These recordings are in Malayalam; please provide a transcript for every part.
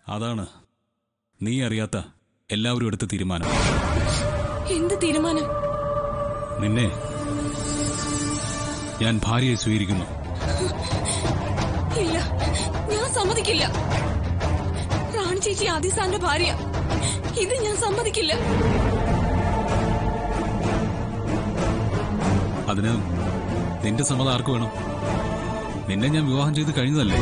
അതാണ് നീ അറിയാത്ത എല്ലാവരും എടുത്ത തീരുമാനം എന്ത് തീരുമാനം നിന്നെ ഞാൻ ഭാര്യയെ സ്വീകരിക്കുന്നു ഇല്ല ഞാൻ സമ്മതിക്കില്ല റാണി ചേച്ചി ആദിസാന്റെ ഭാര്യ ഇത് ഞാൻ സമ്മതിക്കില്ല അതിന് നിന്റെ സമ്മതം ആർക്ക് വേണം നിന്നെ ഞാൻ വിവാഹം ചെയ്ത് കഴിഞ്ഞതല്ലേ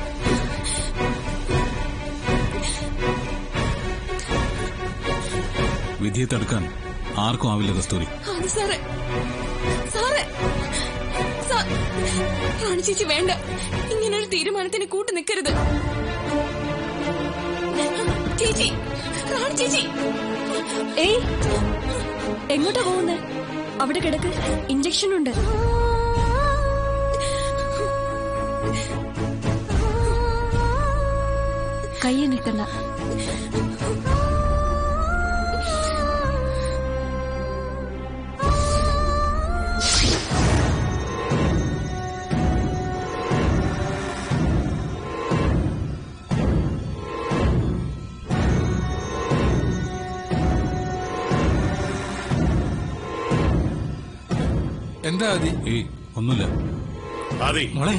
വിധിയെ തടുക്കാൻ ആർക്കും ആവില്ല കസ്തൂരി അത് സാറേ സാറേ സാ- റാണി ചേച്ചി വേണ്ട ഇങ്ങനൊരു തീരുമാനത്തിന് കൂട്ടു നിൽക്കരുത് ചേച്ചി റാണി ചേച്ചി ഏയ് എങ്ങോട്ടാ പോകുന്നേ അവിടെ കിടക്ക് ഇഞ്ചക്ഷൻ ഉണ്ട് കൈ നിൽക്കണ്ട എന്താ അതി ഏയ് ഒന്നുമില്ല ആദി മോളെ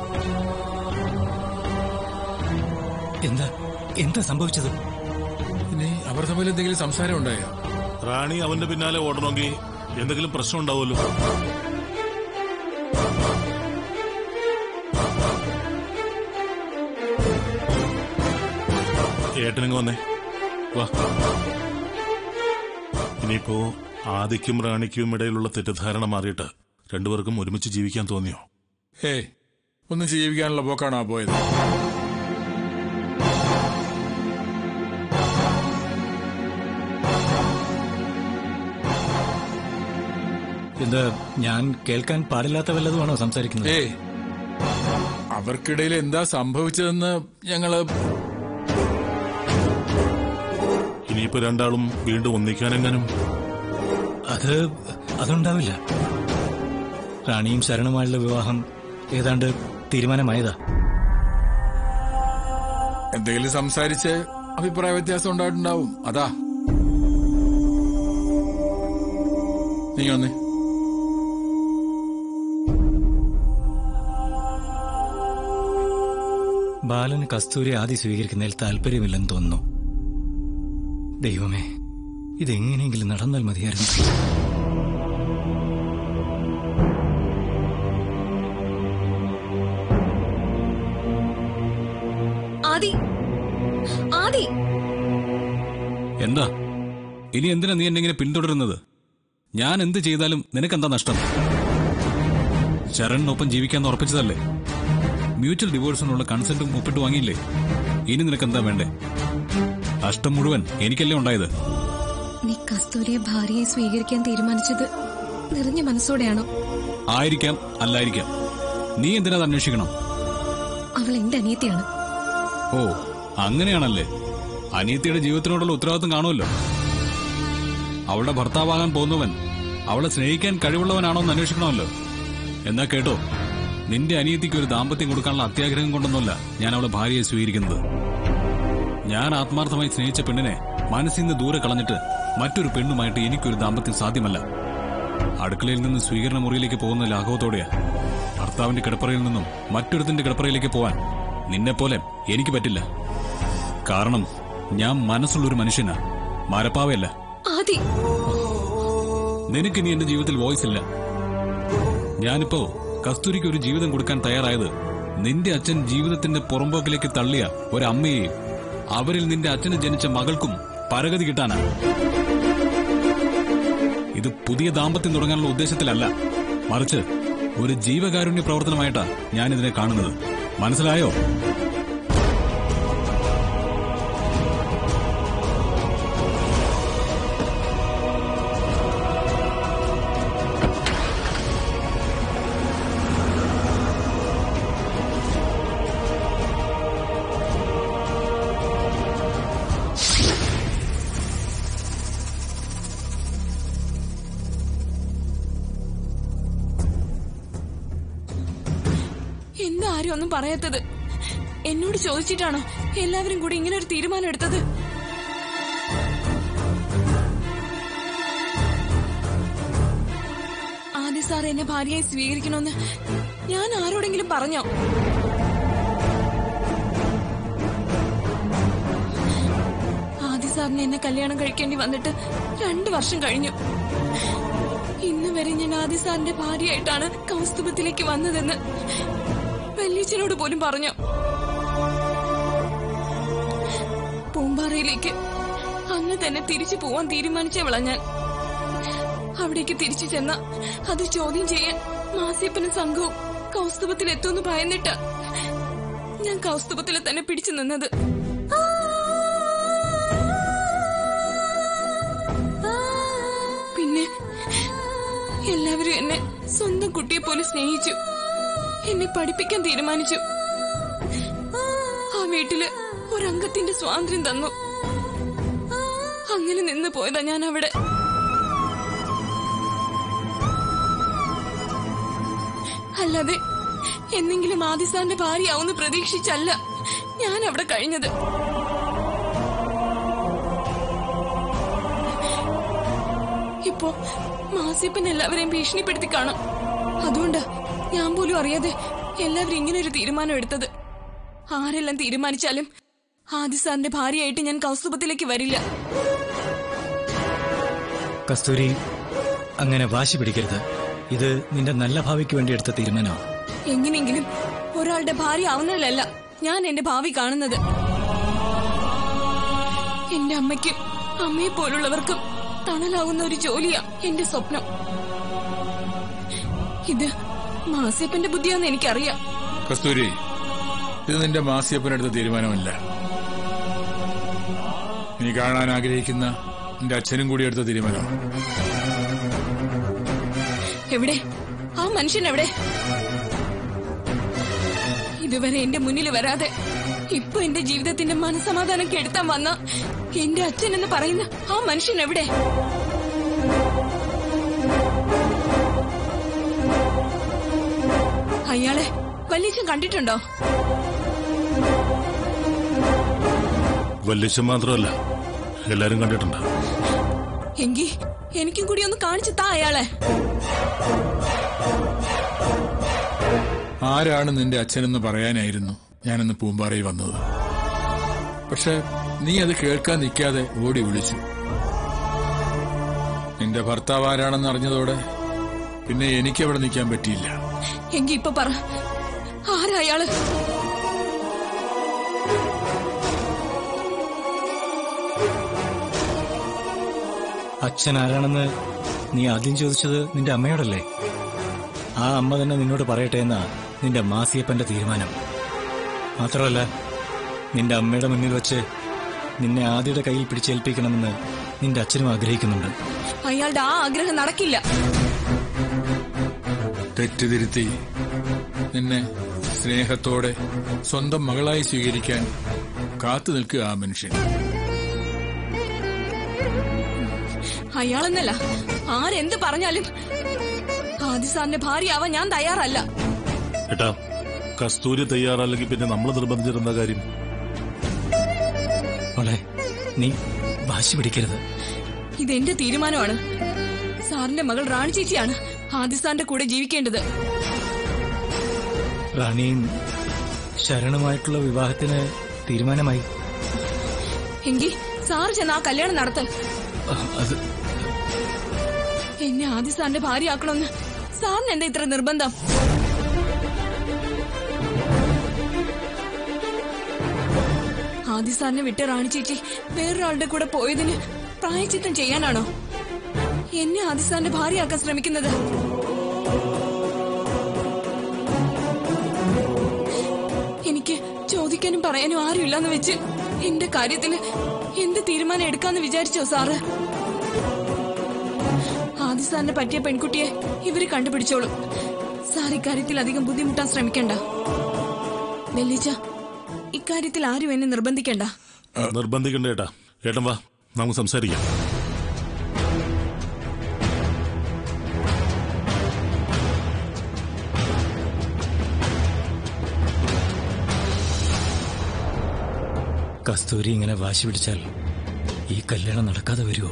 എന്താ എന്താ സംഭവിച്ചത് ഇനി അവർ തമ്മിൽ എന്തെങ്കിലും സംസാരം ഉണ്ടായോ റാണി അവന്റെ പിന്നാലെ ഓടണമെങ്കിൽ എന്തെങ്കിലും പ്രശ്നം ഉണ്ടാവുമല്ലോ ഏട്ടനിങ് വന്നേ വാ ഇനിയിപ്പോ ആദിക്കും റാണിക്കും ഇടയിലുള്ള തെറ്റിദ്ധാരണ മാറിയിട്ട് രണ്ടുപേർക്കും ഒരുമിച്ച് ജീവിക്കാൻ തോന്നിയോ ഏയ് ഒന്നും ജീവിക്കാനുള്ള പോക്കാണോ ആ പോയത് എന്താ ഞാൻ കേൾക്കാൻ പാടില്ലാത്ത വല്ലതുമാണോ സംസാരിക്കുന്നത് ഏയ് അവർക്കിടയിൽ എന്താ സംഭവിച്ചതെന്ന് ഞങ്ങള് ഇനിയിപ്പോ രണ്ടാളും വീണ്ടും ഒന്നിക്കാനെങ്ങാനും അത് അതുണ്ടാവില്ല റാണിയും ശരണുമായുള്ള വിവാഹം ഏതാണ്ട് തീരുമാനമായതാ എന്തെങ്കിലും സംസാരിച്ച് അഭിപ്രായ വ്യത്യാസം ഉണ്ടായിട്ടുണ്ടാവും അതാ നീ വന്നേ ബാലന് കസ്തൂരി ആദ്യ സ്വീകരിക്കുന്നതിൽ താല്പര്യമില്ലെന്ന് തോന്നുന്നു ദൈവമേ ഇതെങ്ങനെയെങ്കിലും നടന്നാൽ മതിയായിരുന്നു ആദി ആദി എന്താ ഇനി എന്തിനാ നീ എന്നെ ഇങ്ങനെ പിന്തുടരുന്നത് ഞാൻ എന്ത് ചെയ്താലും നിനക്കെന്താ നഷ്ടം ശരണിനൊപ്പം ജീവിക്കാന്ന് ഉറപ്പിച്ചതല്ലേ മ്യൂച്വൽ ഡിവോഴ്സിനുള്ള കൺസെന്റും ഒപ്പിട്ട് വാങ്ങിയില്ലേ ഇനി നിനക്കെന്താ വേണ്ടേ നഷ്ടം മുഴുവൻ എനിക്കല്ലേ ഉണ്ടായത് നീ കസ്തൂരിയെ ഭാര്യയെ സ്വീകരിക്കാൻ തീരുമാനിച്ചത് നിറഞ്ഞ മനസ്സോടെയാണോ ആയിരിക്കാം അല്ലായിരിക്കാം നീ എന്തിനാ അത് അന്വേഷിക്കണം അവൾ എന്റെ അനിയത്തിയാണ് ഓ അങ്ങനെയാണല്ലേ അനിയത്തിയുടെ ജീവിതത്തിനോടുള്ള ഉത്തരവാദിത്വം കാണുമല്ലോ അവളുടെ ഭർത്താവാകാൻ പോകുന്നവൻ അവളെ സ്നേഹിക്കാൻ കഴിവുള്ളവനാണോ എന്ന് അന്വേഷിക്കണമല്ലോ എന്നാ കേട്ടോ നിന്റെ അനിയത്തിക്ക് ഒരു ദാമ്പത്യം കൊടുക്കാനുള്ള അത്യാഗ്രഹം കൊണ്ടൊന്നുമല്ല ഞാൻ അവളെ ഭാര്യയെ സ്വീകരിക്കുന്നത് ഞാൻ ആത്മാർത്ഥമായി സ്നേഹിച്ച പെണ്ണിനെ മനസ്സിൽ നിന്ന് ദൂരെ കളഞ്ഞിട്ട് മറ്റൊരു പെണ്ണുമായിട്ട് എനിക്കൊരു ദാമ്പത്യം സാധ്യമല്ല അടുക്കളയിൽ നിന്ന് സ്വീകരണ മുറിയിലേക്ക് പോകുന്ന ലാഘവത്തോടെയാ ഭർത്താവിന്റെ കിടപ്പറയിൽ നിന്നും മറ്റൊരുത്തിന്റെ കിടപ്പറയിലേക്ക് പോവാൻ നിന്നെപ്പോലെ എനിക്ക് പറ്റില്ല കാരണം ഞാൻ മനസ്സുള്ളൊരു മനുഷ്യനാ മരപ്പാവയല്ല ആദി നിനക്ക് ഇനി എന്റെ ജീവിതത്തിൽ വോയിസ് ഇല്ല ഞാനിപ്പോ കസ്തൂരിക്ക് ഒരു ജീവിതം കൊടുക്കാൻ തയ്യാറായത് നിന്റെ അച്ഛൻ ജീവിതത്തിന്റെ പുറമ്പോക്കിലേക്ക് തള്ളിയ ഒരമ്മയെയും അവരിൽ നിന്റെ അച്ഛന് ജനിച്ച മകൾക്കും പരഗതി കിട്ടാനാ ഇത് പുതിയ ദാമ്പത്യം തുടങ്ങാനുള്ള ഉദ്ദേശത്തിലല്ല മറിച്ച് ഒരു ജീവകാരുണ്യ പ്രവർത്തനമായിട്ടാ ഞാൻ ഇതിനെ കാണുന്നത് മനസ്സിലായോ എന്താ ആരും ഒന്നും പറയാത്തത് എന്നോട് ചോദിച്ചിട്ടാണോ എല്ലാവരും കൂടി ഇങ്ങനെ ഒരു തീരുമാനം എടുത്തത് ആദ്യ സാർ എന്നെ ഭാര്യയായി സ്വീകരിക്കണമെന്ന് ഞാൻ ആരോടെങ്കിലും പറഞ്ഞോ ആദ്യ സാറിന് എന്നെ കല്യാണം കഴിക്കേണ്ടി വന്നിട്ട് രണ്ടു വർഷം കഴിഞ്ഞു ഇന്ന് വരെ ഞാൻ ആദ്യ സാറിന്റെ ഭാര്യയായിട്ടാണ് കൗസ്തുഭത്തിലേക്ക് വന്നതെന്ന് വല്യച്ഛനോട് പോലും പറഞ്ഞു പൂമ്പാറയിലേക്ക് അന്ന് തന്നെ തിരിച്ചു പോവാൻ തീരുമാനിച്ചവളാ ഞാൻ അവിടേക്ക് തിരിച്ചു ചെന്ന അത് ചോദ്യം ചെയ്യാൻ മാസിയപ്പനും സംഘവും കൗസ്തുഭത്തിൽ എത്തുമെന്ന് ഭയന്നിട്ട് ഞാൻ കൗസ്തുഭത്തിൽ തന്നെ പിടിച്ചു നിന്നത് പിന്നെ എല്ലാവരും എന്നെ സ്വന്തം കുട്ടിയെ പോലെ സ്നേഹിച്ചു എന്നെ പഠിപ്പിക്കാൻ തീരുമാനിച്ചു ആ വീട്ടില് ഒരംഗത്തിന്റെ സ്വാതന്ത്ര്യം തന്നു അങ്ങനെ നിന്ന് പോയതാ ഞാൻ അവിടെ അല്ലാതെ എന്നെങ്കിലും ആദിസാന്റെ ഭാര്യയാവുന്ന പ്രതീക്ഷിച്ചല്ല ഞാൻ അവിടെ കഴിഞ്ഞത് ഇപ്പോ മാസിപ്പൻ എല്ലാവരെയും ഭീഷണിപ്പെടുത്തി കാണും അതുകൊണ്ട് ഞാൻ പോലും അറിയാതെ എല്ലാവരും ഇങ്ങനെ ഒരു തീരുമാനം എടുത്തത് ആരെല്ലാം തീരുമാനിച്ചാലും ആദി സാറിന്റെ ഭാര്യയായിട്ട് ഞാൻ കൗസ്തുഭത്തിലേക്ക് വരില്ല കസ്തൂരി അങ്ങനെ വാശി പിടിക്കരുത് ഇത് നിന്റെ നല്ല ഭാവിക്ക് വേണ്ടി എടുത്ത തീരുമാനമാണ് എങ്ങനെയെങ്കിലും ഒരാളുടെ ഭാര്യ ആവുന്നതിലല്ല ഞാൻ എന്റെ ഭാവി കാണുന്നത് എന്റെ അമ്മയ്ക്കും അമ്മയെ പോലുള്ളവർക്കും തണലാവുന്ന ഒരു ജോലിയാ എന്റെ സ്വപ്നം ഇത് മാസിയപ്പന്റെ ബുദ്ധിയാന്ന് എനിക്കറിയാം കസ്തൂരി ഇത് നിന്റെ മാസിയപ്പനെടുത്ത തീരുമാനമല്ല നീ കാണാൻ ആഗ്രഹിക്കുന്ന നിന്റെ അച്ഛനും കൂടി എടുത്ത തീരുമാനമാണ് എവിടെ ആ മനുഷ്യൻ എവിടെ ഇതുവരെ എന്റെ മുന്നിൽ വരാതെ ഇപ്പൊ എന്റെ ജീവിതത്തിന്റെ മനസമാധാനം കെടുത്താൻ വന്ന എന്റെ അച്ഛൻ എന്ന് പറയുന്ന ആ മനുഷ്യൻ എവിടെ അയാളെ വല്യച്ഛൻ കണ്ടിട്ടുണ്ടോ വല്യച്ഛൻ മാത്രമല്ല എല്ലാരും കണ്ടിട്ടുണ്ട് എങ്കി എനിക്കും കൂടി ഒന്ന് കാണിച്ചു താ അയാളെ ആരാണ് നിന്റെ അച്ഛനെന്ന് പറയാനായിരുന്നു ഞാനിന്ന് പൂമ്പാറയിൽ വന്നത് പക്ഷെ നീ അത് കേൾക്കാൻ നിൽക്കാതെ ഓടി വിളിച്ചു നിന്റെ ഭർത്താവ് ആരാണെന്ന് അറിഞ്ഞതോടെ പിന്നെ എനിക്ക് അവിടെ നിൽക്കാൻ പറ്റിയില്ല എങ്കി ഇപ്പൊ പറ ആരാ അയാള് അച്ഛൻ ആരാണെന്ന് നീ ആദ്യം ചോദിച്ചത് നിന്റെ അമ്മയോടല്ലേ ആ അമ്മ തന്നെ നിന്നോട് പറയട്ടെ എന്നാ നിന്റെ മാസിയപ്പന്റെ തീരുമാനം മാത്രമല്ല നിന്റെ അമ്മയുടെ മുന്നിൽ വെച്ച് നിന്നെ ആദ്യയുടെ കയ്യിൽ പിടിച്ചേൽപ്പിക്കണമെന്ന് നിന്റെ അച്ഛനും ആഗ്രഹിക്കുന്നുണ്ട് അയാളുടെ ആ ആഗ്രഹം നടക്കില്ല തെറ്റുതിരുത്തി നിന്നെ സ്നേഹത്തോടെ സ്വന്തം മകളായി സ്വീകരിക്കാൻ കാത്തു നിൽക്കുക ആ മനുഷ്യൻ അയാളെന്നല്ല ആരെന്ത് പറഞ്ഞാലും ആദി സാറിന്റെ ഭാര്യയാവാൻ ഞാൻ തയ്യാറല്ല ഏട്ടാ കസ്തൂരി തയ്യാറല്ലെങ്കിൽ പിന്നെ നമ്മൾ നിർബന്ധിച്ചിരുന്ന കാര്യം മോളെ നീ വാശി പിടിക്കരുത് ഇതെന്റെ തീരുമാനമാണ് സാറിന്റെ മകൾ റാണി ചേച്ചിയാണ് ആദി സാറിന്റെ കൂടെ ജീവിക്കേണ്ടത് റാണിയും ശരണുമായിട്ടുള്ള വിവാഹത്തിന് തീരുമാനമായി എങ്കിൽ സാറ് ചെന്ന് ആ കല്യാണം നടത്ത് ആ, അത് എന്നെ ആദി സാറിന്റെ ഭാര്യയാക്കണമെന്ന് സാറിന് എന്താ ഇത്ര നിർബന്ധം ആദി സാറിനെ വിട്ട് റാണി ചേച്ചി വേറൊരാളുടെ കൂടെ പോയതിന് പ്രായച്ചിത്തം ചെയ്യാനാണോ എന്നെ ആദി സാറിന്റെ ഭാര്യയാക്കാൻ ശ്രമിക്കുന്നത് എനിക്ക് ചോദിക്കാനും പറയാനും ആരുമില്ലെന്ന് വെച്ച് എന്റെ കാര്യത്തില് എന്ത് തീരുമാനം എടുക്കാന്ന് വിചാരിച്ചോ സാറ് ആദി സാറിനെ പറ്റിയ പെൺകുട്ടിയെ ഇവര് കണ്ടുപിടിച്ചോളും സാർ ഇക്കാര്യത്തിൽ അധികം ബുദ്ധിമുട്ടാൻ ശ്രമിക്കണ്ട വെല്ലിച്ച ഇക്കാര്യത്തിൽ ആരും എന്നെ നിർബന്ധിക്കണ്ട നിർബന്ധിക്കണ്ട ഏട്ടാ ഏട്ടൻ വാ നമുക്ക് സംസാരിക്കാം കസ്തൂരി ഇങ്ങനെ വാശി പിടിച്ചാൽ ഈ കല്യാണം നടക്കാതെ വരുമോ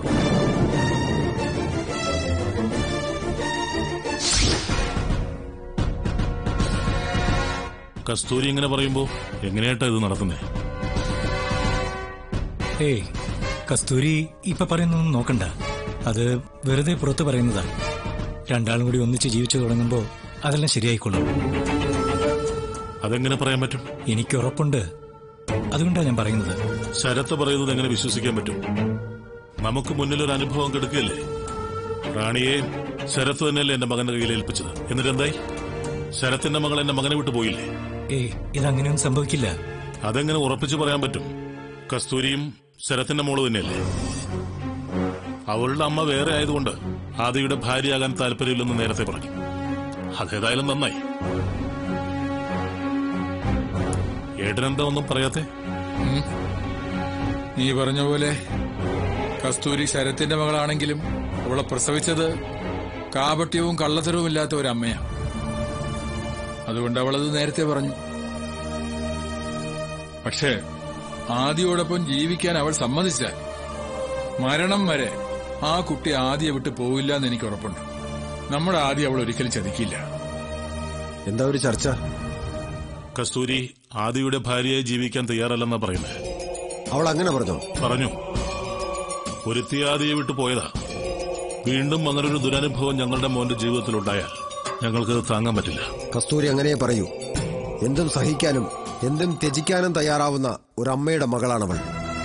കസ്തൂരി ഇങ്ങനെ പറയുമ്പോ എങ്ങനെയായിട്ടാ ഇത് നടത്തുന്നേ ഏയ് കസ്തൂരി ഇപ്പൊ പറയുന്നൊന്നും നോക്കണ്ട അത് വെറുതെ പുറത്ത് പറയുന്നതാ രണ്ടാളും കൂടി ഒന്നിച്ച് ജീവിച്ചു തുടങ്ങുമ്പോ അതെല്ലാം ശരിയായിക്കൊള്ളും അതെങ്ങനെ പറയാൻ പറ്റും എനിക്ക് ഉറപ്പുണ്ട് അതുകൊണ്ടാണ് ഞാൻ പറയുന്നത് ശരത്ത് പറയുന്നത് എങ്ങനെ വിശ്വസിക്കാൻ പറ്റും നമുക്ക് മുന്നിൽ ഒരു അനുഭവം കെടുക്കുകയല്ലേ റാണിയെ ശരത്ത് തന്നെയല്ലേ എന്റെ മകന്റെ കയ്യിൽ ഏൽപ്പിച്ചത് എന്നിട്ട് എന്തായി ശരത്തിന്റെ മകൾ എന്റെ മകനെ വിട്ടു പോയില്ലേ ഏയ് ഇതങ്ങനെയൊന്നും സംഭവിക്കില്ല അതെങ്ങനെ ഉറപ്പിച്ചു പറയാൻ പറ്റും കസ്തൂരിയും ശരത്തിന്റെ മോള് തന്നെയല്ലേ അവളുടെ അമ്മ വേറെ ആയതുകൊണ്ട് ആദിയുടെ ഭാര്യയാകാൻ താല്പര്യമില്ലെന്ന് നേരത്തെ പറഞ്ഞു അതേതായാലും നന്നായി ഏട്ടനെന്താ ഒന്നും പറയാത്തെ നീ പറഞ്ഞ പോലെ കസ്തൂരി ശരത്തിന്റെ മകളാണെങ്കിലും അവളെ പ്രസവിച്ചത് കാപട്യവും കള്ളത്തരവും ഇല്ലാത്ത ഒരു അമ്മയാ അതുകൊണ്ട് അവളത് നേരത്തെ പറഞ്ഞു പക്ഷേ ആദിയോടൊപ്പം ജീവിക്കാൻ അവൾ സമ്മതിച്ചാൽ മരണം വരെ ആ കുട്ടി ആദിയെ വിട്ട് പോവില്ല എന്ന് എനിക്ക് ഉറപ്പുണ്ട് നമ്മുടെ ആദ്യം അവൾ ഒരിക്കലും ചതിക്കില്ല എന്താ ഒരു ചർച്ച കസ്തൂരി ആദിയുടെ ഭാര്യയായി ജീവിക്കാൻ തയ്യാറല്ലെന്നാ പറയുന്നത് അവൾ അങ്ങനെ പറഞ്ഞോ പറഞ്ഞു ഒരുത്തി ആദിയെ വിട്ടു പോയതാ വീണ്ടും അങ്ങനൊരു ദുരനുഭവം ഞങ്ങളുടെ മോന്റെ ജീവിതത്തിലുണ്ടായാൽ ഞങ്ങൾക്കത് താങ്ങാൻ പറ്റില്ല കസ്തൂരി അങ്ങനെ പറയൂ എന്തും സഹിക്കാനും എന്തും ത്യജിക്കാനും തയ്യാറാവുന്ന ഒരു അമ്മയുടെ മകളാണവൾ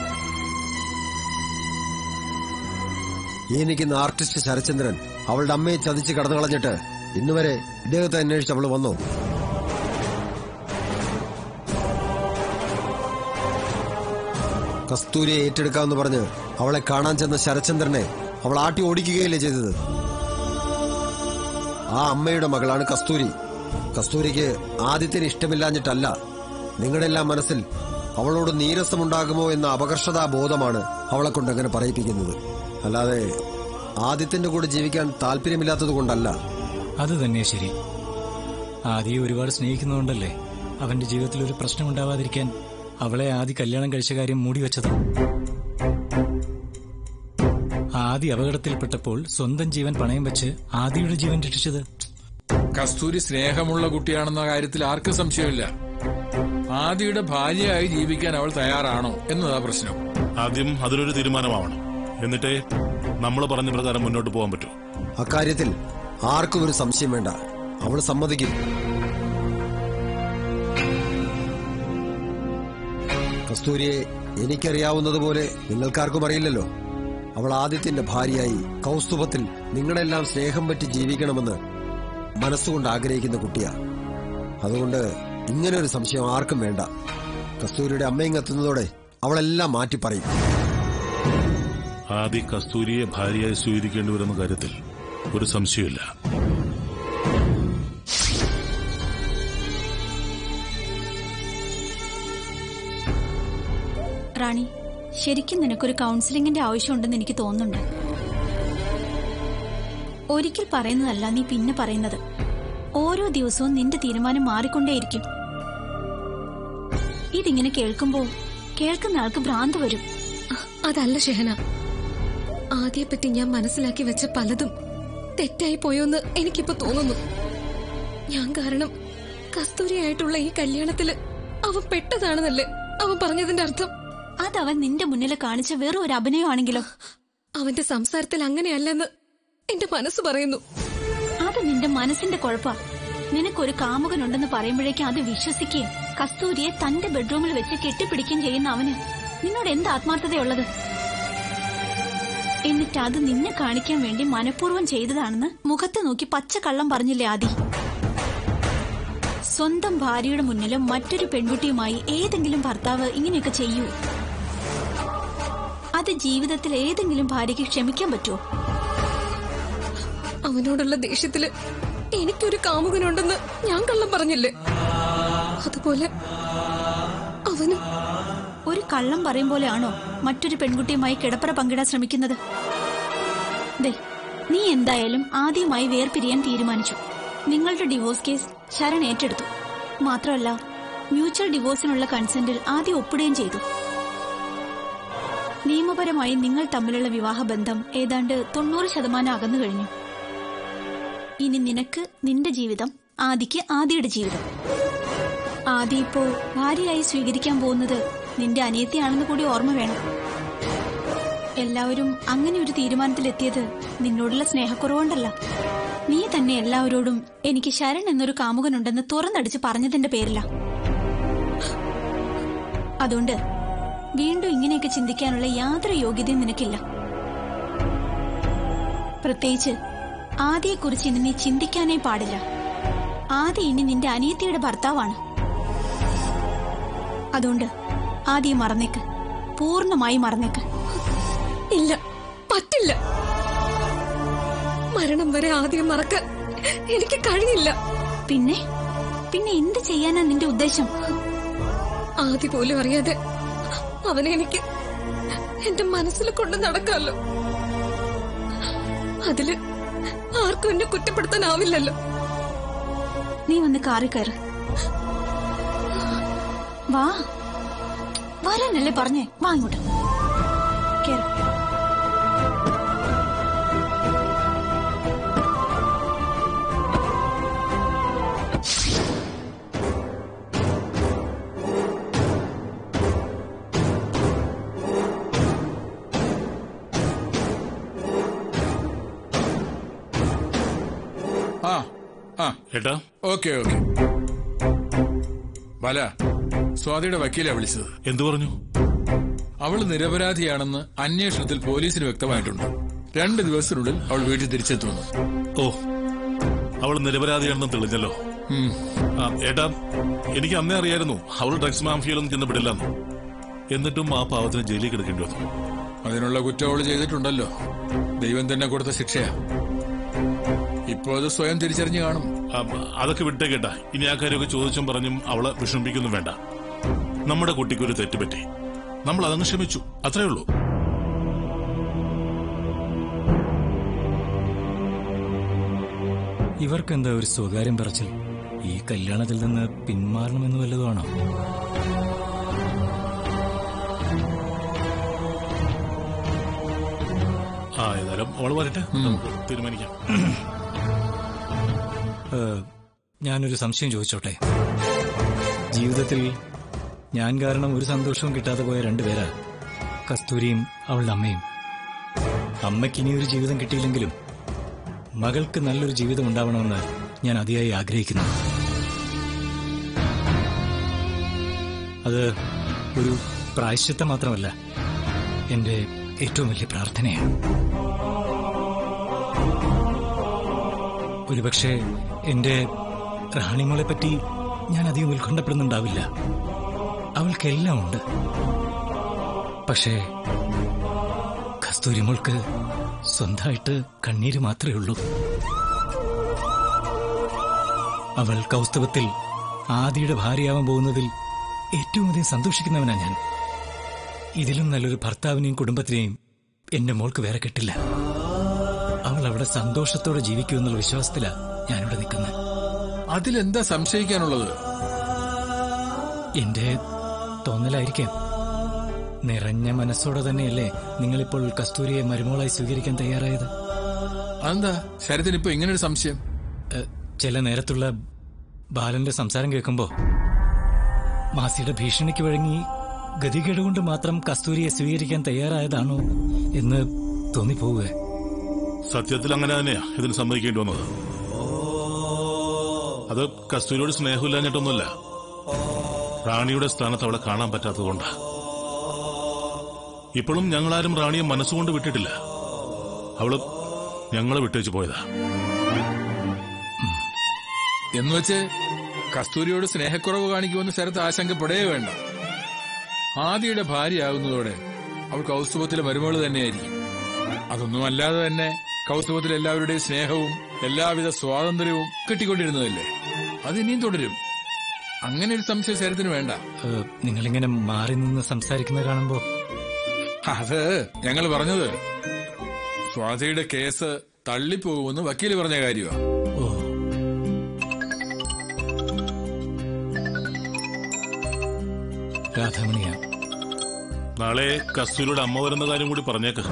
ഈ നിൽക്കുന്ന ആർട്ടിസ്റ്റ് ശരചന്ദ്രൻ അവളുടെ അമ്മയെ ചതിച്ച് കടന്നു കളഞ്ഞിട്ട് ഇന്നുവരെ ഇദ്ദേഹത്തെ അന്വേഷിച്ച് അവൾ വന്നോ കസ്തൂരിയെ ഏറ്റെടുക്കാമെന്ന് പറഞ്ഞ് അവളെ കാണാൻ ചെന്ന ശരചന്ദ്രനെ അവൾ ആട്ടി ഓടിക്കുകയല്ലേ ചെയ്തത് ആ അമ്മയുടെ മകളാണ് കസ്തൂരി കസ്തൂരിക്ക് ആദിത്യന് ഇഷ്ടമില്ലാഞ്ഞിട്ടല്ല നിങ്ങളുടെ എല്ലാം മനസ്സിൽ അവളോട് നീരസമുണ്ടാകുമോ എന്ന അപകർഷതാ ബോധമാണ് അവളെ കൊണ്ട് അങ്ങനെ പറയിപ്പിക്കുന്നത് അല്ലാതെ ആദിത്യന്റെ കൂടെ ജീവിക്കാൻ താല്പര്യമില്ലാത്തത് കൊണ്ടല്ല അത് തന്നെ ശരി ആദിയെ ഒരുപാട് സ്നേഹിക്കുന്നതുകൊണ്ടല്ലേ അവന്റെ ജീവിതത്തിൽ ഒരു പ്രശ്നം ഉണ്ടാവാതിരിക്കാൻ അവളെ ആദി കല്യാണം കഴിച്ച കാര്യം മൂടിവെച്ചത് ആദി അപകടത്തിൽപ്പെട്ടപ്പോൾ സ്വന്തം ജീവൻ പണയം വെച്ച് ആദിയുടെ ജീവൻ രക്ഷിച്ചത് കസ്തൂരി സ്നേഹമുള്ള കുട്ടിയാണെന്ന കാര്യത്തിൽ ആർക്കും സംശയമില്ല ആദിയുടെ ഭാര്യയായി ജീവിക്കാൻ അവൾ തയ്യാറാണോ എന്നതാ പ്രശ്നം ആദ്യം അതിനൊരു തീരുമാനമാവണം എന്നിട്ടേ നമ്മൾ പറഞ്ഞ പ്രകാരം മുന്നോട്ട് പോകാൻ പറ്റൂ അക്കാര്യത്തിൽ ആർക്കും ഒരു സംശയം വേണ്ട അവൾ സമ്മതിക്കും കസ്തൂരിയെ എനിക്കറിയാവുന്നതുപോലെ നിങ്ങൾക്കാർക്കും അറിയില്ലല്ലോ അവൾ ആദിത്യന്റെ ഭാര്യയായി കൗസ്തുഭത്തിൽ നിങ്ങളെല്ലാം സ്നേഹം പറ്റി ജീവിക്കണമെന്ന് മനസ്സുകൊണ്ട് ആഗ്രഹിക്കുന്ന കുട്ടിയാ അതുകൊണ്ട് ഇങ്ങനെ ഒരു സംശയം ആർക്കും വേണ്ട കസ്തൂരിയുടെ അമ്മയും എത്തുന്നതോടെ അവളെല്ലാം മാറ്റി പറയും ആദി കസ്തൂരിയെ ഭാര്യയായി സ്വീകരിക്കേണ്ടി വരുന്ന കാര്യത്തിൽ ഒരു സംശയമില്ല റാണി ശരിക്കും നിനക്കൊരു കൗൺസിലിംഗിന്റെ ആവശ്യമുണ്ടെന്ന് എനിക്ക് തോന്നുന്നുണ്ട് ഒരിക്കൽ പറയുന്നതല്ല നീ പിന്നെ പറയുന്നത് ഓരോ ദിവസവും നിന്റെ തീരുമാനം മാറിക്കൊണ്ടേയിരിക്കും ഇതിങ്ങനെ കേൾക്കുമ്പോൾ കേൾക്കുന്ന ആൾക്ക് ഭ്രാന്ത് വരും അതല്ല ഷെഹന ആദ്യപ്പറ്റി ഞാൻ മനസ്സിലാക്കി വെച്ച പലതും തെറ്റായി പോയോന്ന് എനിക്കിപ്പോ തോന്നുന്നു ഞാൻ കാരണം കസ്തൂരിയായിട്ടുള്ള ഈ കല്യാണത്തില് അവൻ പെട്ടതാണെന്നല്ലേ അവൻ പറഞ്ഞതിന്റെ അർത്ഥം അതവൻ നിന്റെ മുന്നിൽ കാണിച്ച വെറും ഒരു അഭിനയമാണെങ്കിലോ അവന്റെ സംസാരത്തിൽ അങ്ങനെയല്ലെന്ന് എന്റെ മനസ്സ് പറയുന്നു അത് നിന്റെ മനസ്സിന്റെ കുഴപ്പാ നിനക്കൊരു കാമുകനുണ്ടെന്ന് പറയുമ്പോഴേക്കും അത് വിശ്വസിക്കുകയും കസ്തൂരിയെ തന്റെ ബെഡ്റൂമിൽ വെച്ച് കെട്ടിപ്പിടിക്കുകയും ചെയ്യുന്ന അവന് നിന്നോട് എന്ത് ആത്മാർത്ഥതയുള്ളത് എന്നിട്ട് അത് നിന്നെ കാണിക്കാൻ വേണ്ടി മനഃപൂർവ്വം ചെയ്തതാണെന്ന് മുഖത്ത് നോക്കി പച്ചക്കള്ളം പറഞ്ഞില്ലേ ആദി സ്വന്തം ഭാര്യയുടെ മുന്നിലും മറ്റൊരു പെൺകുട്ടിയുമായി ഏതെങ്കിലും ഭർത്താവ് ഇങ്ങനെയൊക്കെ ചെയ്യൂ അത് ജീവിതത്തിൽ ഏതെങ്കിലും ഭാര്യയ്ക്ക് ക്ഷമിക്കാൻ പറ്റുമോ അവനോടുള്ള ദേഷ്യത്തില് എനിക്കൊരു കാമുകനുണ്ടെന്ന് ഞാൻ കള്ളം പറഞ്ഞില്ലേ അതുപോലെ അവനും ഒരു കള്ളം പറയും പോലെയാണോ മറ്റൊരു പെൺകുട്ടിയുമായി കിടപ്പറ പങ്കിടാൻ ശ്രമിക്കുന്നത് ദേ നീ എന്തായാലും ആദ്യമായി വേർപിരിയാൻ തീരുമാനിച്ചു നിങ്ങളുടെ ഡിവോഴ്സ് കേസ് ശരൺ ഏറ്റെടുത്തു മാത്രമല്ല മ്യൂച്വൽ ഡിവോഴ്സിനുള്ള കൺസെന്റിൽ ആദ്യം ഒപ്പിടുകയും ചെയ്തു നിയമപരമായി നിങ്ങൾ തമ്മിലുള്ള വിവാഹബന്ധം ഏതാണ്ട് തൊണ്ണൂറ് ശതമാനം അകന്നു കഴിഞ്ഞു ഇനി നിനക്ക് നിന്റെ ജീവിതം ആദിക്ക് ആദിയുടെ ജീവിതം ആദി ഇപ്പോ ഭാര്യയായി സ്വീകരിക്കാൻ പോകുന്നത് നിന്റെ അനിയത്തിയാണെന്ന് കൂടി ഓർമ്മ വേണം എല്ലാവരും അങ്ങനെ ഒരു തീരുമാനത്തിലെത്തിയത് നിന്നോടുള്ള സ്നേഹക്കുറവുകൊണ്ടല്ല നീ തന്നെ എല്ലാവരോടും എനിക്ക് ശരൺ എന്നൊരു കാമുകനുണ്ടെന്ന് തുറന്നടിച്ച് പറഞ്ഞതിന്റെ പേരില അതുകൊണ്ട് വീണ്ടും ഇങ്ങനെയൊക്കെ ചിന്തിക്കാനുള്ള യാതൊരു യോഗ്യതയും നിനക്കില്ല പ്രത്യേകിച്ച് ആദിയെക്കുറിച്ച് ഇനി നീ ചിന്തിക്കാനേ പാടില്ല ആദി ഇനി നിന്റെ അനിയത്തിയുടെ ഭർത്താവാണ് അതുകൊണ്ട് ആദ്യം മറന്നേക്ക് പൂർണ്ണമായി മറന്നേക്ക് ഇല്ല പറ്റില്ല മരണം വരെ ആദ്യം മറക്കാൻ എനിക്ക് കഴിയില്ല പിന്നെ പിന്നെ എന്ത് ചെയ്യാനാ നിന്റെ ഉദ്ദേശം ആദ്യ പോലും അറിയാതെ അവനെ എനിക്ക് എന്റെ മനസ്സിൽ കൊണ്ട് നടക്കാമല്ലോ അതില് ആർക്കും എന്നെ കുറ്റപ്പെടുത്താനാവില്ലല്ലോ നീ വന്ന് കാറി കയറ് വാ വരാനല്ലേ പറഞ്ഞേ വാ ഇങ്ങോട്ട് കേറ് ആ ആ ഏട്ടാ ഓക്കെ ഓക്കെ ബല സ്വാതിയുടെ വക്കീലാ വിളിച്ചത് എന്തു പറഞ്ഞു അവൾ നിരപരാധിയാണെന്ന് അന്വേഷണത്തിൽ പോലീസിന് വ്യക്തമായിട്ടുണ്ട് രണ്ട് ദിവസത്തിനുള്ളിൽ അവൾ വീട്ടിൽ തിരിച്ചെത്തുന്നു ഓ അവൾ നിരപരാധിയാണെന്ന് തെളിഞ്ഞല്ലോ ഉം. ആ, ഏട്ടാ എനിക്ക് അന്നേ അറിയായിരുന്നു അവൾ ഡ്രഗ്സ് മാഫിയയിലൊന്നും ചെന്ന് പെടില്ലെന്ന് എന്നിട്ടും ആ പാവത്തിന് ജയിലിൽ കിടക്കേണ്ടി വന്നു അതിനുള്ള കുറ്റം അവൾ ചെയ്തിട്ടുണ്ടല്ലോ ദൈവം തന്നെ കൊടുത്ത ശിക്ഷയാ ഇപ്പോ അത് സ്വയം തിരിച്ചറിഞ്ഞു കാണും ആ, അതൊക്കെ വിട്ടേക്കേട്ടാ ഇനി ആ കാര്യമൊക്കെ ചോദിച്ചും പറഞ്ഞും അവളെ വിഷമിക്കൊന്നും വേണ്ട നമ്മുടെ കുട്ടിക്കൊരു തെറ്റുപറ്റി നമ്മൾ അതങ്ങ് ക്ഷമിച്ചു അത്രേ ഉള്ളൂ ഇവർക്കെന്താ ഒരു സ്വകാര്യം പറച്ചിൽ ഈ കല്യാണത്തിൽ നിന്ന് പിന്മാറണമെന്ന് വല്ലതുമാണോ ആ ഏതായാലും അവള് വരട്ടെ നമുക്ക് തീരുമാനിക്കാം ഏഹ്, ഞാനൊരു സംശയം ചോദിച്ചോട്ടെ ജീവിതത്തിൽ ഞാൻ കാരണം ഒരു സന്തോഷവും കിട്ടാതെ പോയ രണ്ടുപേരാ കസ്തൂരിയും അവളുടെ അമ്മയും അമ്മയ്ക്ക് ഇനിയൊരു ജീവിതം കിട്ടിയില്ലെങ്കിലും മകൾക്ക് നല്ലൊരു ജീവിതം ഉണ്ടാവണമെന്ന് ഞാൻ അതിയായി ആഗ്രഹിക്കുന്നു അത് ഒരു പ്രായശ്ചിത്തം മാത്രമല്ല എന്റെ ഏറ്റവും വലിയ പ്രാർത്ഥനയാണ് ഒരുപക്ഷെ എന്റെ റാണിമോളെ പറ്റി ഞാൻ അധികം ഉത്കണ്ഠപ്പെടുന്നുണ്ടാവില്ല അവൾക്കെല്ലാം ഉണ്ട് പക്ഷേ കസ്തൂരിമോൾക്ക് സ്വന്തമായിട്ട് കണ്ണീര് മാത്രമേ ഉള്ളൂ അവൾ കൗസ്തവത്തിൽ ആദിയുടെ ഭാര്യയാവാൻ പോകുന്നതിൽ ഏറ്റവും അധികം സന്തോഷിക്കുന്നവനാ ഞാൻ ഇതിലും നല്ലൊരു ഭർത്താവിനെയും കുടുംബത്തിനെയും എന്റെ മോൾക്ക് വേറെ കിട്ടില്ല അവൾ അവിടെ സന്തോഷത്തോടെ ജീവിക്കുമെന്നുള്ള വിശ്വാസത്തിലാ ഞാനിവിടെ നിൽക്കുന്നത് അതിലെന്താ സംശയിക്കാനുള്ളത് എന്റെ തോന്നലായിരിക്കാം നിറഞ്ഞ മനസ്സോടെ തന്നെയല്ലേ നിങ്ങളിപ്പോൾ കസ്തൂരിയെ മരുമോളായി സ്വീകരിക്കാൻ തയ്യാറായത് അതെന്താ ശരത്തിന് ഇപ്പൊ ഇങ്ങനെ ഒരു സംശയം ഏഹ്, ചില നേരത്തുള്ള ബാലന്റെ സംസാരം കേൾക്കുമ്പോ മാസിയുടെ ഭീഷണിക്ക് വഴങ്ങി ഗതികേട് കൊണ്ട് മാത്രം കസ്തൂരിയെ സ്വീകരിക്കാൻ തയ്യാറായതാണോ എന്ന് തോന്നിപ്പോവുക സത്യത്തിൽ അങ്ങനെ തന്നെയാ ഇതിന് സമ്മതിക്കേണ്ടി വന്നത് അത് കസ്തൂരിയോട് സ്നേഹമില്ലാഞ്ഞിട്ടൊന്നുമല്ല റാണിയുടെ സ്ഥാനത്ത് അവളെ കാണാൻ പറ്റാത്തതുകൊണ്ടാ ഇപ്പോഴും ഞങ്ങളാരും റാണിയെ മനസ്സുകൊണ്ട് വിട്ടിട്ടില്ല അവള് ഞങ്ങളെ വിട്ടേച്ചു പോയതാ എന്നുവെച്ച് കസ്തൂരിയോട് സ്നേഹക്കുറവ് കാണിക്കുമെന്ന് ശരത്ത് ആശങ്കപ്പെടേ വേണ്ട ആദിയുടെ ഭാര്യയാകുന്നതോടെ അവൾ കൗസ്തുഭത്തിലെ മരുമകള് തന്നെയായിരിക്കും അതൊന്നും അല്ലാതെ തന്നെ കൗസ്തുഭത്തിൽ എല്ലാവരുടെയും സ്നേഹവും എല്ലാവിധ സ്വാതന്ത്ര്യവും കിട്ടിക്കൊണ്ടിരുന്നതല്ലേ അത് ഇനിയും തുടരും അങ്ങനെ ഒരു സംശയം ശരത്തിന് വേണ്ട ഏഹ്, നിങ്ങളിങ്ങനെ മാറി നിന്ന് സംസാരിക്കുന്നത് കാണുമ്പോ അത് ഞങ്ങൾ പറഞ്ഞത് സ്വാതിയുടെ കേസ് തള്ളിപ്പോകുമെന്ന് വക്കീല് പറഞ്ഞ കാര്യമാ ഓ രാധാമണിയാ നാളെ കസ്തൂരിയുടെ അമ്മ വരുന്ന കാര്യം കൂടി പറഞ്ഞേക്ക്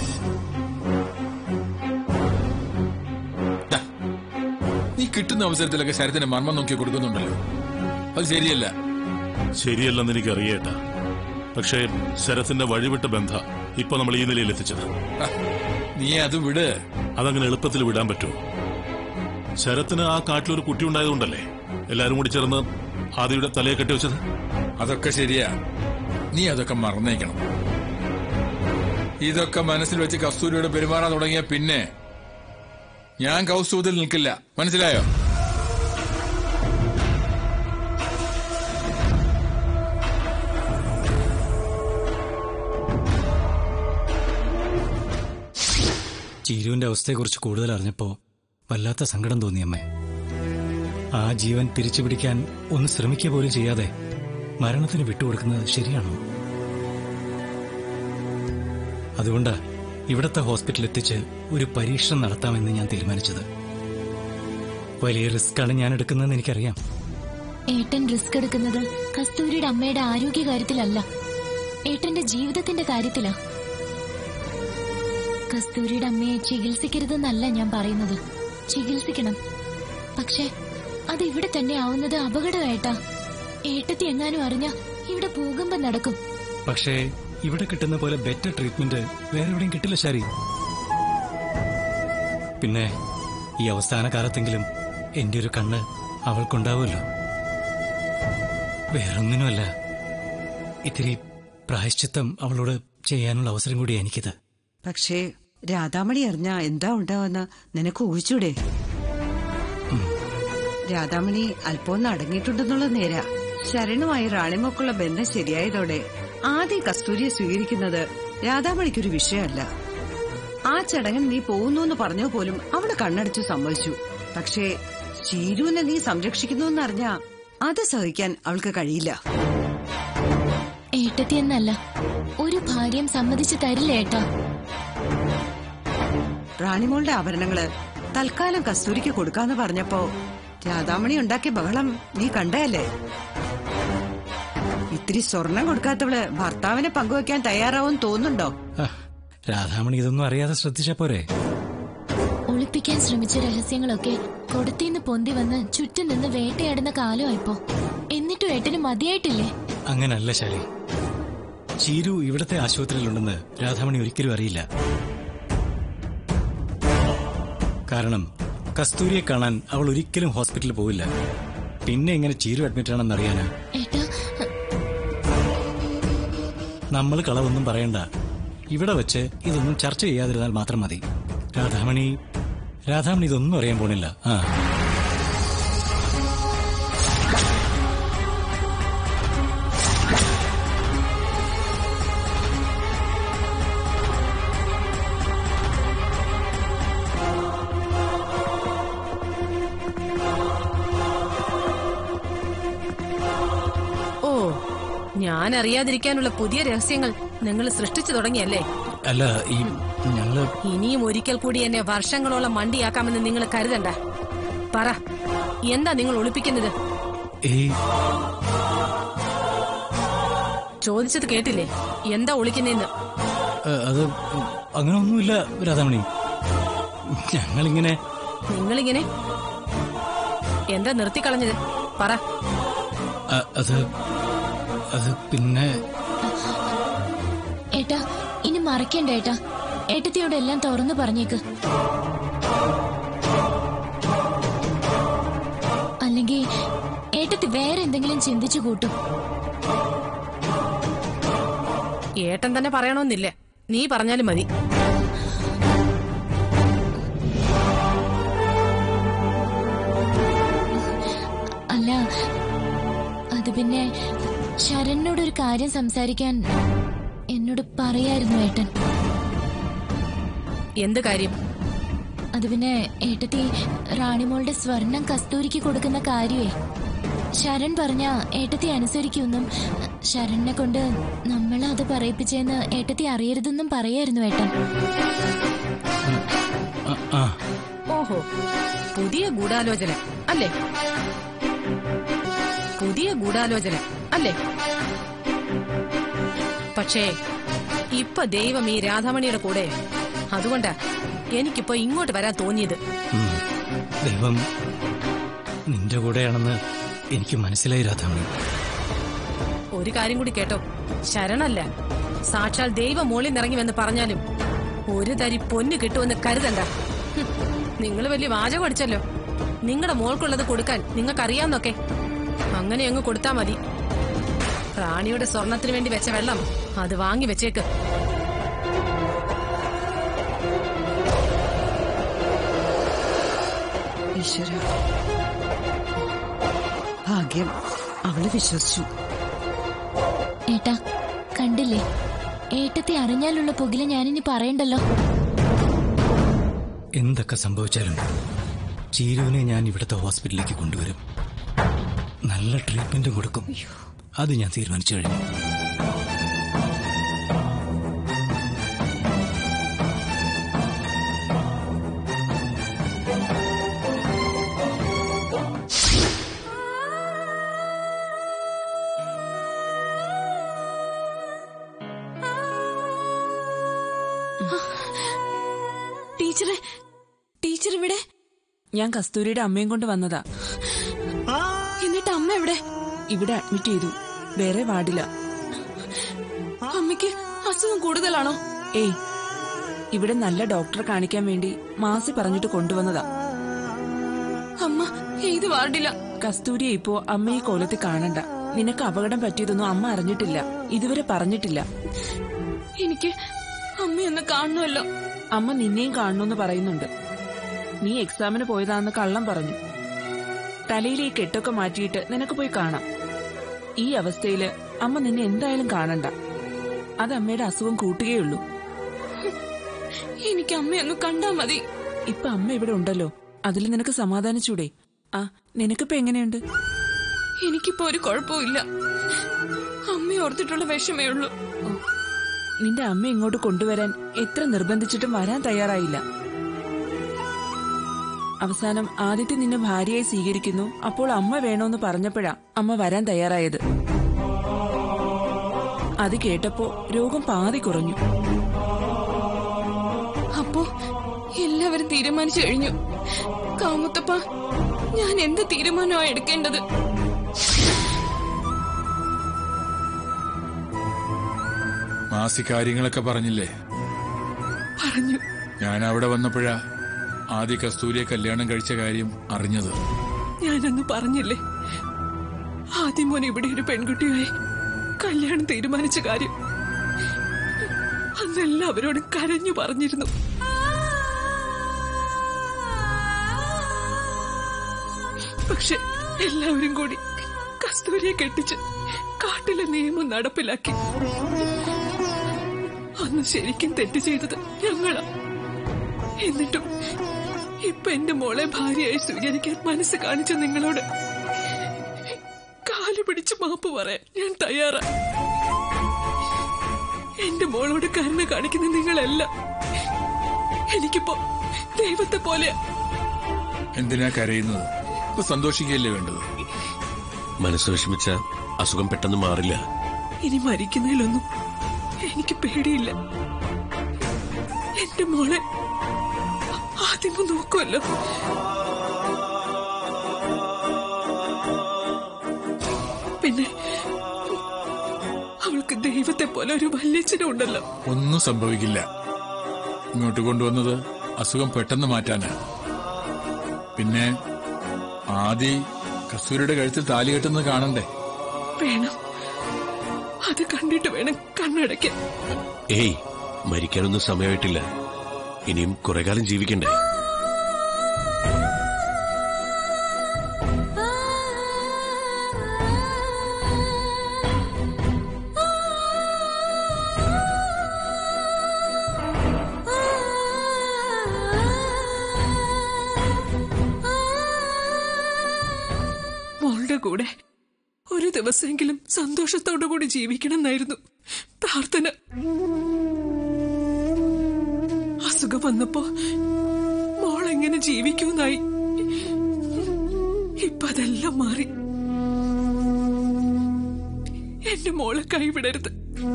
ദാ, നീ കിട്ടുന്ന അവസരത്തിലൊക്കെ ശരത്തിന് മർമ്മം നോക്കി കൊടുക്കുന്നുണ്ടല്ലോ അത് ശരിയല്ല ശരിയല്ലെന്ന് എനിക്ക് അറിയേട്ടാ പക്ഷേ ശരത്തിന്റെ വഴിവിട്ട ബന്ധ ഇപ്പൊ നമ്മൾ ഈ നിലയിൽ എത്തിച്ചത് ആ, നീ അത് വിട് അതങ്ങനെ എളുപ്പത്തിൽ വിടാൻ പറ്റുമോ ശരത്തിന് ആ കാട്ടിലൊരു കുട്ടി ഉണ്ടായതുകൊണ്ടല്ലേ എല്ലാരും കൂടി ചേർന്ന് ആദിയുടെ തലയെ കെട്ടിവെച്ചത് അതൊക്കെ ശരിയാ നീ അതൊക്കെ മറന്നേക്കണം ഇതൊക്കെ മനസ്സിൽ വെച്ച് കസ്തൂരിയോട് പെരുമാറാൻ തുടങ്ങിയ പിന്നെ ഞാൻ കൗസ്തുഭത്തിൽ നിൽക്കില്ല മനസ്സിലായോ ചീരുവിന്റെ അവസ്ഥയെക്കുറിച്ച് കൂടുതൽ അറിഞ്ഞപ്പോ വല്ലാത്ത സങ്കടം തോന്നി അമ്മേ ആ ജീവൻ തിരിച്ചു പിടിക്കാൻ ഒന്ന് ശ്രമിക്കുക പോലും ചെയ്യാതെ മരണത്തിന് വിട്ടുകൊടുക്കുന്നത് ശരിയാണോ അതുകൊണ്ട് ഇവിടത്തെ ഹോസ്പിറ്റലിൽ എത്തിച്ച് ഒരു പരീക്ഷണം നടത്താമെന്ന് ഞാൻ തീരുമാനിച്ചത് വലിയ റിസ്ക്കാണ് ഞാൻ എടുക്കുന്നതെന്ന് എനിക്കറിയാം ഏട്ടൻ റിസ്ക് എടുക്കുന്നത് കസ്തൂരിയുടെ അമ്മയുടെ ആരോഗ്യ കാര്യത്തിലല്ല ഏട്ടന്റെ ജീവിതത്തിന്റെ കാര്യത്തിലാ കസ്തൂരിയുടെ അമ്മയെ ചികിത്സിക്കരുതെന്നല്ല ഞാൻ പറയുന്നത് ചികിത്സിക്കണം പക്ഷെ അത് ഇവിടെ തന്നെ ആവുന്നത് അപകടമായിട്ടാ ഏട്ടത്തി എങ്ങാനും അറിഞ്ഞ ഇവിടെ ഭൂകമ്പം നടക്കും പക്ഷേ ഇവിടെ കിട്ടുന്ന പോലെ ബെറ്റർ ട്രീറ്റ്മെന്റ് വേറെ എവിടെയും കിട്ടില്ല ശാരി പിന്നെ ഈ അവസാന കാലത്തെങ്കിലും എന്റെ ഒരു കണ്ണ് അവൾക്കുണ്ടാവുമല്ലോ വേറൊന്നിനുമല്ല ഇത്തിരി പ്രായശ്ചിത്തം അവളോട് ചെയ്യാനുള്ള അവസരം കൂടി എനിക്കിത് പക്ഷേ രാധാമണി അറിഞ്ഞ എന്താ ഉണ്ടാവുന്ന നിനക്ക് ഊഹിച്ചൂടെ രാധാമണി അല്പം ഒന്ന് അടങ്ങിയിട്ടുണ്ടെന്നുള്ളത് നേരാ ശരണുമായി റാണിമൊക്കുള്ള ബന്ധം ശരിയായതോടെ ആദ്യം കസ്തൂരിയെ സ്വീകരിക്കുന്നത് രാധാമണിക്കൊരു വിഷയമല്ല ആ ചടങ്ങിൽ നീ പോകുന്നു എന്ന് പറഞ്ഞ പോലും അവള് കണ്ണടച്ചു സമ്മതിച്ചു പക്ഷേ ചീരുവിനെ നീ സംരക്ഷിക്കുന്നു എന്നറിഞ്ഞ അത് സഹിക്കാൻ അവൾക്ക് കഴിയില്ല ഏട്ടത്തി എന്നല്ല ഒരു ഭാര്യയും സമ്മതിച്ചു തരില്ല ഏട്ടാ റാണിമോളുടെ ആഭരണങ്ങള് തൽക്കാലം കസ്തൂരിക്ക് കൊടുക്കാന്ന് പറഞ്ഞപ്പോ രാധാമണി ഉണ്ടാക്കിയ ബഹളം നീ കണ്ടയല്ലേ ഇത്തിരി സ്വർണം കൊടുക്കാത്തവള് ഭർത്താവിനെ പങ്കുവെക്കാൻ തയ്യാറാവും തോന്നുന്നുണ്ടോ ആ, രാധാമണി ഇതൊന്നും അറിയാതെ ശ്രദ്ധിച്ചാ പോരെ ഒളിപ്പിക്കാൻ ശ്രമിച്ച രഹസ്യങ്ങളൊക്കെ കൊടുത്തിന്ന് പൊന്തി വന്ന് ചുറ്റും നിന്ന് വേട്ടയാടുന്ന കാലമായിപ്പോ എന്നിട്ടും ഏട്ടന് മതിയായിട്ടില്ലേ അങ്ങനല്ല ശാലി ചീരു ഇവിടത്തെ ആശുപത്രിയിലുണ്ടെന്ന് രാധാമണി ഒരിക്കലും അറിയില്ല കാരണം കസ്തൂരിയെ കാണാൻ അവൾ ഒരിക്കലും ഹോസ്പിറ്റലിൽ പോവില്ല പിന്നെ എങ്ങനെ ചീരു അഡ്മിറ്റ് ആണെന്ന് അറിയാനാ ഏട്ടാ നമ്മൾ കളവൊന്നും പറയണ്ട ഇവിടെ വെച്ച് ഇതൊന്നും ചർച്ച ചെയ്യാതിരുന്നാൽ മാത്രം മതി രാധാമണി രാധാമണി ഇതൊന്നും അറിയാൻ പോണില്ല ആ ഓ ഞാൻ അറിയാതിരിക്കാനുള്ള പുതിയ രഹസ്യങ്ങൾ നിങ്ങൾ സൃഷ്ടിച്ചു തുടങ്ങിയല്ലേ അല്ല ഈ ഞങ്ങള് ഇനിയും ഒരിക്കൽ കൂടി എന്നെ വർഷങ്ങളോളം മണ്ടിയാക്കാമെന്ന് നിങ്ങൾ കരുതണ്ട പറ എന്താ നിങ്ങൾ ഒളിപ്പിക്കുന്നത് ഈ ചോദിച്ചത് കേട്ടില്ലേ എന്താ ഒളിക്കുന്നതെന്ന് ഏ, അത് അങ്ങനെ ഒന്നുമില്ല രാധാമണി ഞങ്ങളിങ്ങനെ നിങ്ങളിങ്ങനെ എന്താ നിർത്തിക്കളഞ്ഞത് പറ അ, അത് അത് പിന്നെ ഏട്ടാ ഇനി മറക്കണ്ട ഏട്ടാ ഏട്ടത്തിയോട് എല്ലാം തുറന്നു പറഞ്ഞേക്ക് അല്ലെങ്കിൽ ഏട്ടത്തി വേറെ എന്തെങ്കിലും ചിന്തിച്ചു കൂട്ടും ഏട്ടൻ തന്നെ പറയണമെന്നില്ല നീ പറഞ്ഞാലും മതി അല്ല അത് പിന്നെ ശരണിനോട് ഒരു കാര്യം സംസാരിക്കാൻ എന്നോട് പറയായിരുന്നു ഏട്ടൻ എന്ത് കാര്യം അത് പിന്നെ ഏട്ടത്തി റാണിമോളുടെ സ്വർണം കസ്തൂരിക്ക് കൊടുക്കുന്ന കാര്യമേ ശരൺ പറഞ്ഞ ഏട്ടത്തി അനുസരിക്കുമെന്നും ശരണിനെ കൊണ്ട് നമ്മളെ അത് പറയിപ്പിച്ചെന്ന് ഏട്ടത്തി അറിയരുതെന്നും പറയായിരുന്നു ഏട്ടൻ ആ, ആ ഓഹോ പുതിയ ഗൂഢാലോചന അല്ലേ പുതിയ ഗൂഢാലോചന അല്ലേ പക്ഷേ ഇപ്പൊ ദൈവം ഈ രാധാമണിയുടെ കൂടെ അതുകൊണ്ടാ എനിക്കിപ്പോ ഇങ്ങോട്ട് വരാൻ തോന്നിയത് ഉം. ദൈവം നിന്റെ കൂടെയാണെന്ന് എനിക്ക് മനസ്സിലായി രാധാമണി ഒരു കാര്യം കൂടി കേട്ടോ ശരണല്ല സാക്ഷാൽ ദൈവം മോളിൽ നിറങ്ങി പറഞ്ഞാലും ഒരു തരി പൊന്ന് കിട്ടുമെന്ന് കരുതണ്ട നിങ്ങൾ വലിയ വാചകം അടിച്ചല്ലോ നിങ്ങളുടെ മോൾക്കുള്ളത് കൊടുക്കാൻ നിങ്ങൾക്കറിയാന്നൊക്കെ അങ്ങനെ അങ്ങ് കൊടുത്താ മതി റാണിയുടെ സ്വർണത്തിന് വേണ്ടി വെച്ച വെള്ളം അത് വാങ്ങി വെച്ചേക്ക് ഈശ്വര ഭാഗ്യം അവള് വിശ്വസിച്ചു ഏട്ടാ കണ്ടില്ലേ ഏട്ടത്തെ അറിഞ്ഞാലുള്ള പുകില ഞാനിനി പറയണ്ടല്ലോ എന്തൊക്കെ സംഭവിച്ചാലും ചീരുവിനെ ഞാൻ ഇവിടുത്തെ ഹോസ്പിറ്റലിലേക്ക് കൊണ്ടുവരും നല്ല ട്രീറ്റ്മെന്റും കൊടുക്കും അത് ഞാൻ തീരുമാനിച്ചു കഴിഞ്ഞു ടീച്ചറെ ടീച്ചർ ഇവിടെ ഞാൻ കസ്തൂരിയുടെ അമ്മയും കൊണ്ട് വന്നതാ എന്നിട്ട് അമ്മ എവിടെ ഇവിടെ അഡ്മിറ്റ് ചെയ്തു വേറെ വാർഡില അമ്മയ്ക്ക് അസുഖം കൂടുതലാണോ ഏയ് ഇവിടെ നല്ല ഡോക്ടറെ കാണിക്കാൻ വേണ്ടി മാസി പറഞ്ഞിട്ട് കൊണ്ടുവന്നതാ അമ്മ ഏത് വാർഡില കസ്തൂരിയെ ഇപ്പോ അമ്മ ഈ കോലത്തിൽ കാണണ്ട നിനക്ക് അപകടം പറ്റിയതൊന്നും അമ്മ അറിഞ്ഞിട്ടില്ല ഇതുവരെ പറഞ്ഞിട്ടില്ല എനിക്ക് അമ്മയൊന്ന് കാണണമല്ലോ അമ്മ നിന്നെയും കാണണമെന്ന് പറയുന്നുണ്ട് നീ എക്സാമിന് പോയതാന്ന് കള്ളം പറഞ്ഞു തലയിൽ ഈ കെട്ടൊക്കെ മാറ്റിയിട്ട് നിനക്ക് പോയി കാണാം ഈ അവസ്ഥയില് അമ്മ നിന്നെ എന്തായാലും കാണണ്ട അത് അമ്മയുടെ അസുഖം കൂട്ടുകയുള്ളൂ എനിക്ക് അമ്മയൊന്ന് കണ്ടാ മതി ഇപ്പൊ അമ്മ ഇവിടെ ഉണ്ടല്ലോ അതിൽ നിനക്ക് സമാധാനിച്ചൂടെ ആ നിനക്കിപ്പോ എങ്ങനെയുണ്ട് എനിക്കിപ്പോ ഒരു കുഴപ്പമില്ല അമ്മ ഓർത്തിട്ടുള്ള വിഷമേ ഉള്ളൂ നിന്റെ അമ്മ ഇങ്ങോട്ട് കൊണ്ടുവരാൻ എത്ര നിർബന്ധിച്ചിട്ടും വരാൻ തയ്യാറായില്ല അവസാനം ആദിത്യ നിന്നെ ഭാര്യയായി സ്വീകരിക്കുന്നു അപ്പോൾ അമ്മ വേണോന്ന് പറഞ്ഞപ്പോഴാ അമ്മ വരാൻ തയ്യാറായത് അത് കേട്ടപ്പോ രോഗം പാതി കുറഞ്ഞു അപ്പോ എല്ലാവരും തീരുമാനിച്ചു കഴിഞ്ഞു കാമുത്തപ്പ ഞാൻ എന്ത് തീരുമാനമാണ് എടുക്കേണ്ടത് മാസി കാര്യങ്ങളൊക്കെ പറഞ്ഞില്ലേ പറഞ്ഞു ഞാൻ അവിടെ വന്നപ്പോഴാ ആദ്യ കസ്തൂരിയെ കല്യാണം കഴിച്ച കാര്യം അറിഞ്ഞത് ഞാനന്ന് പറഞ്ഞില്ലേ ആദ്യം മോൻ ഇവിടെ ഒരു പെൺകുട്ടിയായി കല്യാണം തീരുമാനിച്ച കാര്യം അന്നെല്ലാവരോടും കരഞ്ഞു പറഞ്ഞിരുന്നു പക്ഷെ എല്ലാവരും കൂടി കസ്തൂരിയെ കെട്ടിച്ച് കാട്ടിലെ നിയമം നടപ്പിലാക്കി അന്ന് ശരിക്കും തെറ്റ് ചെയ്തത് ഞങ്ങളാ എന്നിട്ടും ഇപ്പൊ എന്റെ മോളെ ഭാര്യയായി സ്വീകരിക്കാൻ മനസ്സ് കാണിച്ച നിങ്ങളോട് കാല് പിടിച്ച് മാപ്പ് പറയാൻ ഞാൻ തയ്യാറാ എന്റെ മോളോട് കരുണ കാണിക്കുന്ന നിങ്ങളല്ല എനിക്കിപ്പോ ദൈവത്തെ പോലെ എന്തിനാ കരയുന്നത് ഇപ്പൊ സന്തോഷിക്കുകയല്ലേ വേണ്ടത് മനസ്സ് വിഷമിച്ച അസുഖം പെട്ടെന്ന് മാറില്ല ഇനി മരിക്കുന്നതിലൊന്നും എനിക്ക് പേടിയില്ല എന്റെ മോളെ ആദ്യം നോക്കുമല്ലോ പിന്നെ അവൾക്ക് ദൈവത്തെ പോലെ ഒരു വല്യച്ഛനും ഉണ്ടല്ലോ ഒന്നും സംഭവിക്കില്ല ഇങ്ങോട്ട് കൊണ്ടുവന്നത് അസുഖം പെട്ടെന്ന് മാറ്റാനാ പിന്നെ ആദി കസ്തൂരിയുടെ കഴുത്തിൽ താലി കെട്ടുന്നത് കാണണ്ടേ വേണം അത് കണ്ടിട്ട് വേണം കണ്ണടയ്ക്കാൻ ഏയ് മരിക്കാനൊന്നും സമയമായിട്ടില്ല ഇനിയും കുറെ കാലം ജീവിക്കണ്ടേ മോളുടെ കൂടെ ഒരു ദിവസമെങ്കിലും സന്തോഷത്തോടു കൂടി ജീവിക്കണം എന്നായിരുന്നു പ്രാർത്ഥന അസുഖം വന്നപ്പോ മോൾ എങ്ങനെ ജീവിക്കുമെന്നായി ഇപ്പൊ അതെല്ലാം മാറി എന്റെ മോളെ കൈവിടരുത്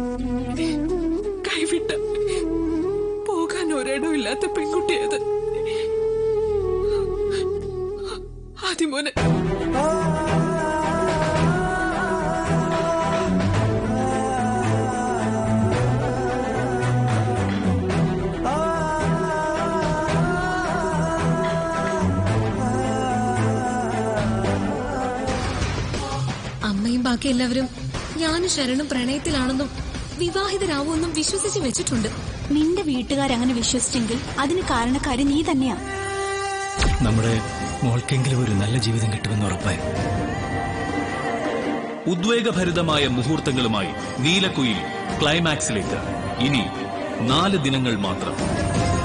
കൈവിട്ട പോകാൻ ഒരിടമില്ലാത്ത പെൺകുട്ടിയത് ആദിമോനെ അമ്മയും ബാക്കി എല്ലാവരും ഞാനും ശരണും പ്രണയത്തിലാണെന്നും വിവാഹിതരാവുമെന്നും വിശ്വസിച്ച് വെച്ചിട്ടുണ്ട് നിന്റെ വീട്ടുകാരങ്ങനെ വിശ്വസിച്ചെങ്കിൽ അതിന് കാരണക്കാരി നീ തന്നെയാ നമ്മുടെ മോൾക്കെങ്കിലും ഒരു നല്ല ജീവിതം കിട്ടുമെന്ന് ഉറപ്പായി ഉദ്വേഗഭരിതമായ മുഹൂർത്തങ്ങളുമായി നീലക്കുയിൽ ക്ലൈമാക്സിലേക്ക് ഇനി നാല് ദിനങ്ങൾ മാത്രം